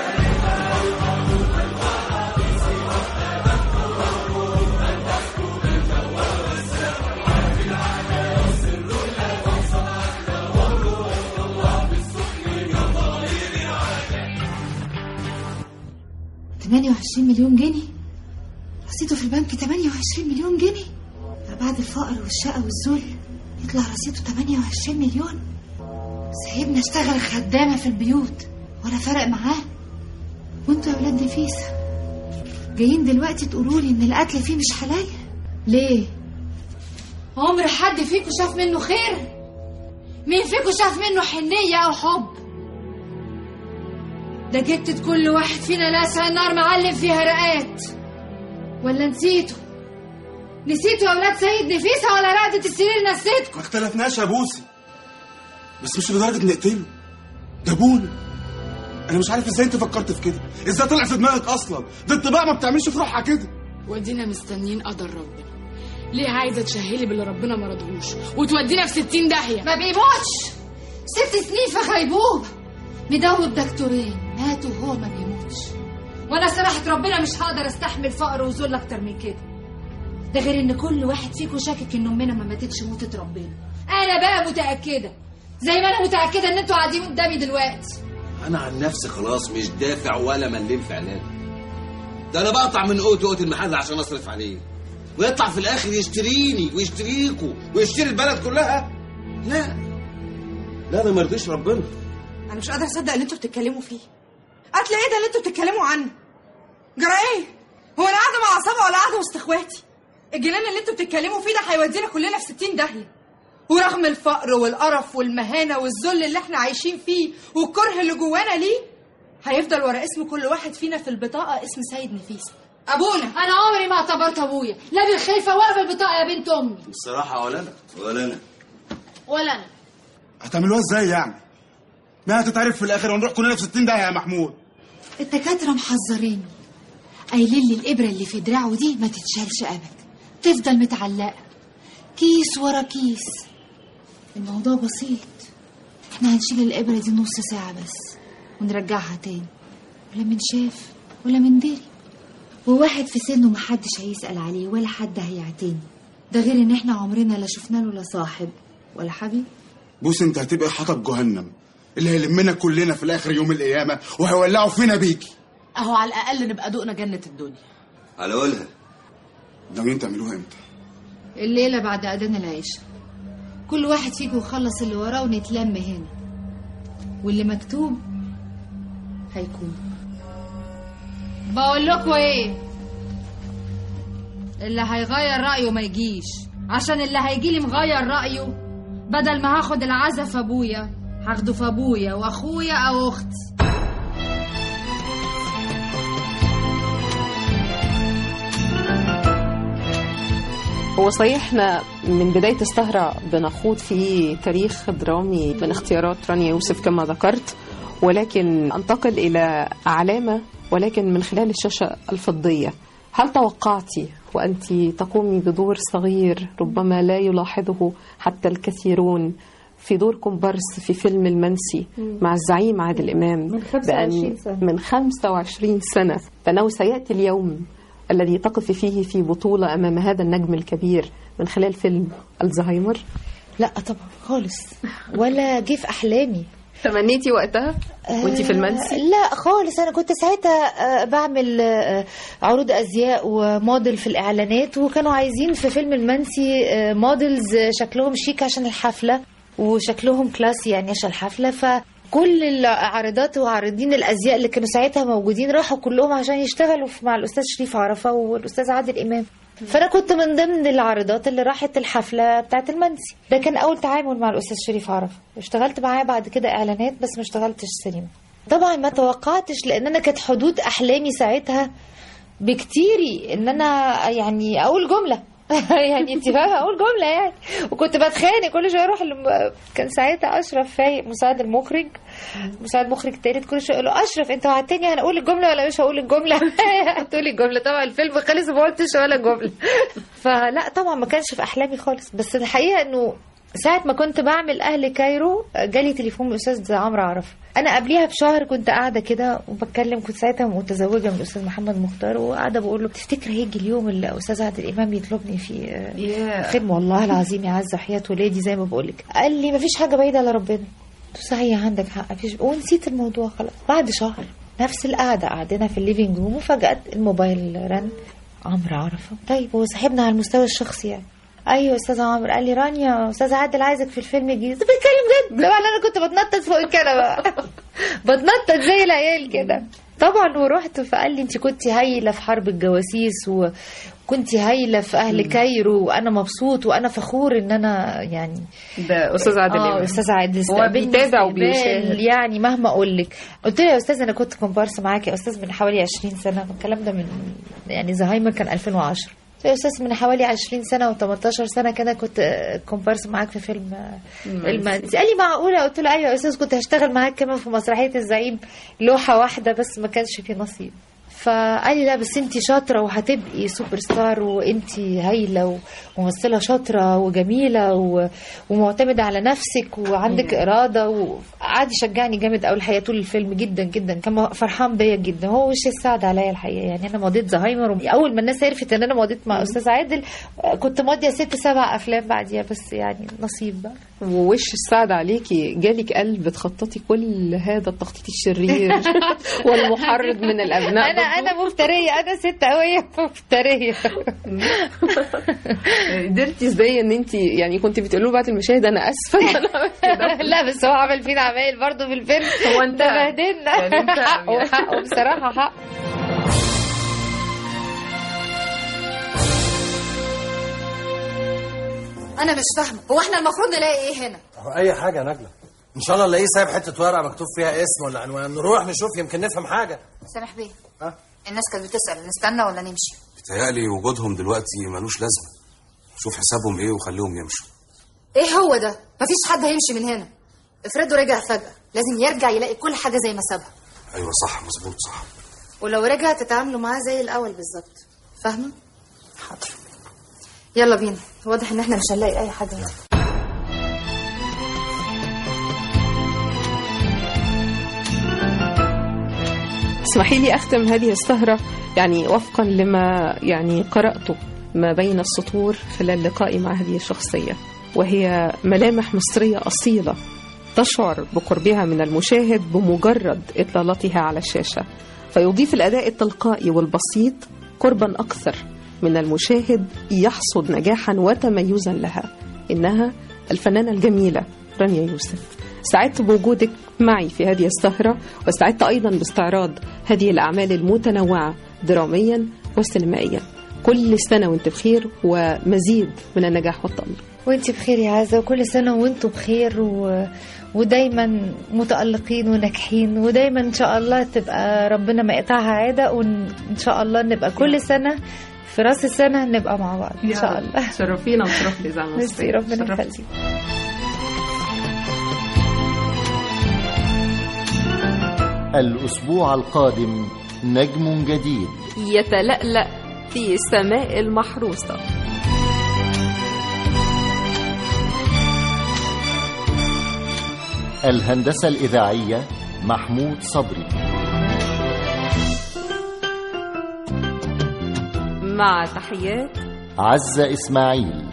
تمانية وعشرين مليون جنيه رصيده في البنك تمانية وعشرين مليون جنيه بعد الفقر والشقة والذل يطلع رصيده تمانية وعشرين مليون سايبني اشتغل خدامة في البيوت ولا فرق معاه وانتوا يا ولاد نفيسة جايين دلوقتي تقولوا لي ان القتل فيه مش حلال ليه عمر حد فيكم شاف منه خير مين فيكم شاف منه حنية او حب ده جبتت كل واحد فينا لاسع النار معلم فيها رقات ولا نسيتوا نسيتوا يا ولاد سيد نفيسة ولا رقدة السرير نسيتكم ما اختلفناش يا بوسي بس مش لدرجه نقتله جابونا انا مش عارف ازاي انت فكرت في كده ازاي طلع في دماغك اصلا ده الطباع ما بتعملش في روحها كده ودينا مستنيين قدر ربنا ليه عايزه تشهلي باللي ربنا ما رضهوش وتودينا في ستين داهيه ما بيموتش ست سنين في غيبوبة مدوب دكتورين مات وهو ما بيموتش وانا صراحة ربنا مش هقدر استحمل فقر وذل اكتر من كده ده غير ان كل واحد فيكم شاكك ان امنا ما ماتتش موتة ربنا انا بقى متأكدة زي ما انا متأكدة ان انتوا قاعدين قدامي دلوقتي انا عن نفسي خلاص مش دافع ولا مليم في علاج ده انا بقطع من قوت قوت المحل عشان اصرف عليه ويطلع في الاخر يشتريني ويشتريكوا ويشتري البلد كلها لا لا ده ما يرضيش ربنا انا مش قادره اصدق اللي انتوا بتتكلموا فيه قتل ايه ده اللي انتوا بتتكلموا عنه جرى ايه هو انا قاعده مع عصابه ولا قاعده وسط اخواتي الجنان اللي انتوا بتتكلموا فيه ده هيودينا كلنا في 60 داهيه ورغم الفقر والقرف والمهانه والذل اللي احنا عايشين فيه والكره اللي جوانا ليه هيفضل ورا اسم كل واحد فينا في البطاقه اسم سيد نفيس ابونا انا عمري ما اعتبرت ابويا لا بالخلفة ولا بالبطاقة يا بنت امي الصراحه ولا انا ولا انا ولا انا هتعملوها ازاي يعني ما هتتعرف في الاخر ونروح كلنا في 60 داهيه يا محمود الدكاترة محذريني قايلين لي الإبرة اللي في دراعه دي ما تتشالش أبدا تفضل متعلقة كيس ورا كيس الموضوع بسيط احنا هنشيل الإبرة دي نص ساعة بس ونرجعها تاني ولا من شاف ولا من دري وواحد في سنه محدش هيسأل عليه ولا حد هيعتني ده غير ان احنا عمرنا لا شفنا له لا صاحب ولا حبيب بص انت هتبقى حطب جهنم اللي هيلمنا كلنا في الاخر يوم القيامه وهيولعوا فينا بيكي اهو على الاقل نبقى دقنا جنه الدنيا على قولها ناويين تعملوها امتى الليلة بعد أذان العشاء كل واحد فيكم يخلص اللي وراه ونتلم هنا واللي مكتوب هيكون بقول لكم ايه اللي هيغير رأيه ما يجيش عشان اللي هيجيلي مغير رأيه بدل ما هاخد العزا في ابويا هاخده في ابويا واخويا او اختي هو صحيح احنا من بداية السهرة بنخوض في تاريخ درامي من اختيارات رانيا يوسف كما ذكرت ولكن انتقل إلى علامة ولكن من خلال الشاشة الفضية هل توقعتي وأنت تقومي بدور صغير ربما لا يلاحظه حتى الكثيرون في دور كومبارس في فيلم المنسي مم. مع الزعيم عادل إمام من 25 بأن- سنة. من 25 سنة فإنه سيأتي اليوم الذي تقف فيه في بطولة أمام هذا النجم الكبير من خلال فيلم الزهايمر لا طبعا خالص ولا جه في احلامي تمنيتي وقتها وانتي في المنسي آه، لا خالص انا كنت ساعتها آه، بعمل آه، عروض ازياء وموديل في الاعلانات وكانوا عايزين في فيلم المنسي آه، موديلز شكلهم شيك عشان الحفله وشكلهم كلاسي يعني عشان الحفله فكل العارضات وعارضين الازياء اللي كانوا ساعتها موجودين راحوا كلهم عشان يشتغلوا في- مع الاستاذ شريف عرفه والاستاذ عادل امام فانا كنت من ضمن العارضات اللي راحت الحفله بتاعت المنسي ده كان اول تعامل مع الاستاذ شريف عرفه اشتغلت معاه بعد كده اعلانات بس ما اشتغلتش سينما طبعا ما توقعتش لان انا كانت حدود احلامي ساعتها بكتيري ان انا يعني اقول جمله يعني انت فاهمه اقول جمله يعني وكنت بتخانق كل شويه اروح لم... كان ساعتها اشرف فايق مساعد المخرج مساعد مخرج تالت كل شويه يقول له اشرف انت وعدتني هنقول الجمله ولا مش هقول الجمله هتقولي الجمله طبعا الفيلم خلص وما قلتش ولا جمله فلا طبعا ما كانش في احلامي خالص بس الحقيقه انه ساعة ما كنت بعمل أهل كايرو جالي تليفون من الأستاذ عمرو عرف أنا قبليها بشهر كنت قاعدة كده وبتكلم كنت ساعتها متزوجة من الأستاذ محمد مختار وقاعدة بقول له تفتكر هيجي اليوم اللي أستاذ عادل إمام يطلبني فيه آه، فيلم والله العظيم يا عزة حياة ولادي زي ما بقول لك قال لي مفيش حاجة بعيدة على ربنا قلت له صحيح عندك حق مفيش ونسيت الموضوع خلاص بعد شهر نفس القعدة قعدنا في الليفينج روم وفجأة الموبايل رن عمرو عرفه طيب هو صاحبنا على المستوى الشخصي يعني ايوه استاذ عمرو قال لي رانيا استاذ عادل عايزك في الفيلم الجديد طب بتكلم جد طبعا انا كنت بتنطط فوق الكنبه بتنطط زي العيال كده طبعا ورحت فقال لي انت كنت هايله في حرب الجواسيس وكنت هايله في اهل كايرو وانا مبسوط وانا فخور ان انا يعني ده أستاذ عادل اه إمام. استاذ عادل هو استقبلني بيتابع استقبال وبيشاهد. يعني مهما اقول لك قلت له يا استاذ انا كنت كومبارس معاك يا استاذ من حوالي 20 سنه الكلام ده من يعني زهايمر كان 2010 قلت له يا استاذ من حوالي 20 سنه و18 سنه كده كنت آه، كومبارس معاك في فيلم آه، المنسي. المنسي قال لي معقوله قلت له ايوه يا استاذ كنت هشتغل معاك كمان في مسرحيه الزعيم لوحه واحده بس ما كانش في نصيب فقال لي لا بس انت شاطره وهتبقي سوبر ستار وانت هايله وممثله شاطره وجميله و... ومعتمده على نفسك وعندك اراده وقعد يشجعني جامد قوي الحقيقه طول الفيلم جدا جدا كان فرحان بيا جدا هو وش السعد عليا الحقيقه يعني انا مضيت زهايمر اول ما الناس عرفت ان انا مضيت مع استاذ عادل آه، كنت ماضيه ست سبع افلام بعديها بس يعني نصيب بقى ووش السعد عليكي جالك قلب تخططي كل هذا التخطيط الشرير والمحرض من الابناء انا انا مفتريه انا ست قويه مفتريه قدرتي ازاي ان انت يعني كنت بتقولي له بعد المشاهد انا اسفه إن أنا عملت كده. لا بس هو عمل فينا عمايل برضه في الفيلم هو انت بهدلنا يعني انت- حقه حقه بصراحه حق انا مش فاهمه هو احنا المفروض نلاقي ايه هنا هو اي حاجه يا نجله ان شاء الله نلاقيه سايب حته ورقه مكتوب فيها اسم ولا عنوان نروح نشوف يمكن نفهم حاجه سامح بيه ها؟ الناس كانت بتسال نستنى ولا نمشي بتهيألي وجودهم دلوقتي ملوش لازمة شوف حسابهم ايه وخليهم يمشوا ايه هو ده مفيش حد هيمشي من هنا افرضوا رجع فجاه لازم يرجع يلاقي كل حاجه زي ما سابها ايوه صح مظبوط صح ولو رجع تتعاملوا معاه زي الاول بالظبط فاهمه يلا بينا واضح ان احنا مش هنلاقي اي حاجه اسمحي لي أختم هذه السهرة يعني وفقا لما يعني قرأته ما بين السطور خلال لقائي مع هذه الشخصية وهي ملامح مصرية أصيلة تشعر بقربها من المشاهد بمجرد إطلالتها على الشاشة فيضيف الأداء التلقائي والبسيط قربا أكثر من المشاهد يحصد نجاحا وتميزا لها إنها الفنانة الجميلة رانيا يوسف سعدت بوجودك معي في هذه السهرة وسعدت أيضا باستعراض هذه الأعمال المتنوعة دراميا وسينمائيا كل سنة وانت بخير ومزيد من النجاح والتألق وانت بخير يا عزة وكل سنة وانتم بخير و... ودايما متألقين وناجحين ودايما ان شاء الله تبقى ربنا ما يقطعها عادة وان شاء الله نبقى كل سنة في راس السنة نبقى مع بعض ان شاء الله شرفينا وشرف لإذاعة ميرسي مصرية ربنا شرفتي. يخليك الأسبوع القادم نجم جديد يتلألأ في السماء المحروسة الهندسة الإذاعية محمود صبري مع تحيات عزة إسماعيل